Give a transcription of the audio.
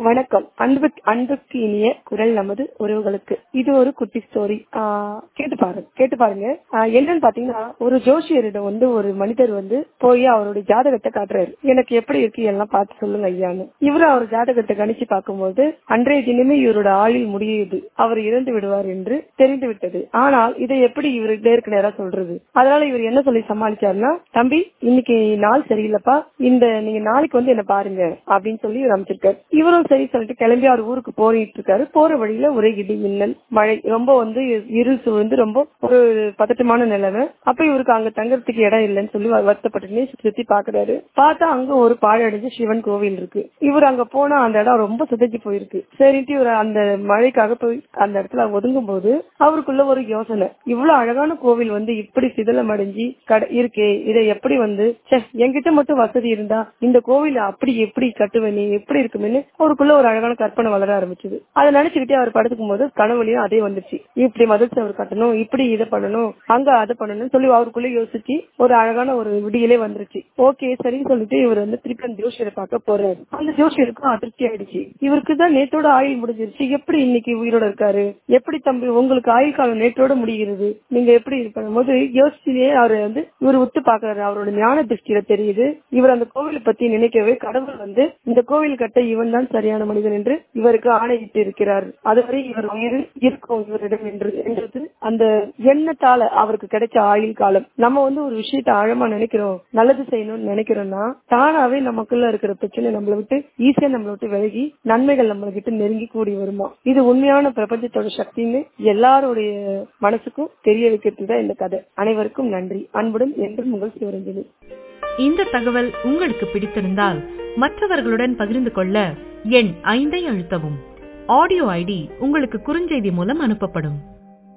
வணக்கம் அன்பு அன்புக்கு இனிய குரல் நமது உறவுகளுக்கு இது ஒரு குட்டி ஸ்டோரி கேட்டு பாருங்க கேட்டு பாருங்க ஆஹ் என்னன்னு பாத்தீங்கன்னா ஒரு ஜோசியரிடம் வந்து ஒரு மனிதர் வந்து போய் அவருடைய ஜாதகத்தை காட்டுறாரு எனக்கு எப்படி இருக்கு எல்லாம் பார்த்து சொல்லுங்க ஐயான்னு இவரு அவர் ஜாதகத்தை கணிச்சு பார்க்கும்போது அன்றைய தினமே இவரோட ஆயுள் முடியுது அவர் இறந்து விடுவார் என்று தெரிந்து விட்டது ஆனால் இதை எப்படி இவரு நேருக்கு நேரா சொல்றது அதனால இவர் என்ன சொல்லி சமாளிச்சாருன்னா தம்பி இன்னைக்கு நாள் சரியில்லைப்பா இந்த நீங்க நாளைக்கு வந்து என்ன பாருங்க அப்படின்னு சொல்லி இவர் அமைச்சிருக்காரு இவரும் சரி சொல்லிட்டு கிளம்பி அவர் ஊருக்கு போயிட்டு இருக்காரு போற வழியில ஒரே இடி மின்னல் மழை ரொம்ப வந்து இருள் சூழ்ந்து ரொம்ப ஒரு பதட்டமான நிலைமை அப்ப இவருக்கு அங்க தங்கறதுக்கு இடம் இல்லைன்னு சொல்லி வருத்தப்பட்டு சுத்தி பாக்குறாரு பார்த்தா அங்க ஒரு பாழடைஞ்ச சிவன் கோவில் இருக்கு இவர் அங்க போனா அந்த இடம் ரொம்ப சுதஞ்சு போயிருக்கு சரின்ட்டு இவர் அந்த மழைக்காக போய் அந்த இடத்துல ஒதுங்கும் போது அவருக்குள்ள ஒரு யோசனை இவ்வளவு அழகான கோவில் வந்து இப்படி சிதலம் அடைஞ்சு இருக்கே இதை எப்படி வந்து என்கிட்ட மட்டும் வசதி இருந்தா இந்த கோவில் அப்படி எப்படி கட்டுவேனே எப்படி இருக்குமே அவருக்குள்ள ஒரு அழகான கற்பனை வளர ஆரம்பிச்சது அதை நினைச்சுக்கிட்டே அவர் படுத்துக்கும் போது கனவுலயும் அதே வந்துச்சு இப்படி மதில் அவர் கட்டணும் இப்படி இதை பண்ணணும் அங்க அதை பண்ணணும்னு சொல்லி அவருக்குள்ள யோசிச்சு ஒரு அழகான ஒரு விடியலே வந்துருச்சு ஓகே சரின்னு சொல்லிட்டு இவர் வந்து திருப்பி அந்த ஜோஷியரை பார்க்க போறாரு அந்த ஜோஷியருக்கும் அதிருப்தி ஆயிடுச்சு இவருக்கு தான் நேத்தோட ஆயுள் முடிஞ்சிருச்சு எப்படி இன்னைக்கு உயிரோட இருக்காரு எப்படி தம்பி உங்களுக்கு ஆயுள் காலம் நேற்றோட முடிகிறது நீங்க எப்படி பண்ணும்போது யோசிச்சுலயே அவர் வந்து இவர் உத்து பாக்குறாரு அவரோட ஞான திருஷ்டியில தெரியுது இவர் அந்த கோவிலை பத்தி நினைக்கவே கடவுள் வந்து இந்த கோவில் கட்ட இவன் தான் சரியான மனிதன் என்று இவருக்கு ஆணையிட்டு இருக்கிறார் அதுவரை இவர் உயிர் இருக்கும் இவரிடம் என்று என்றது அந்த எண்ணத்தால அவருக்கு கிடைச்ச ஆயுள் காலம் நம்ம வந்து ஒரு விஷயத்த ஆழமா நினைக்கிறோம் நல்லது செய்யணும்னு நினைக்கிறோம்னா தானாவே நமக்குள்ள இருக்கிற பிரச்சனை நம்மளை விட்டு ஈஸியா நம்மளை விட்டு விலகி நன்மைகள் நம்மளை கிட்ட நெருங்கி கூடி வருமா இது உண்மையான பிரபஞ்சத்தோட சக்தின்னு எல்லாருடைய மனசுக்கும் தெரிய வைக்கிறது தான் இந்த கதை அனைவருக்கும் நன்றி அன்புடன் என்றும் உங்கள் சிவரஞ்சனி இந்த தகவல் உங்களுக்கு பிடித்திருந்தால் மற்றவர்களுடன் பகிர்ந்து கொள்ள எண் ஐந்தை அழுத்தவும் ஆடியோ ஐடி உங்களுக்கு குறுஞ்செய்தி மூலம் அனுப்பப்படும்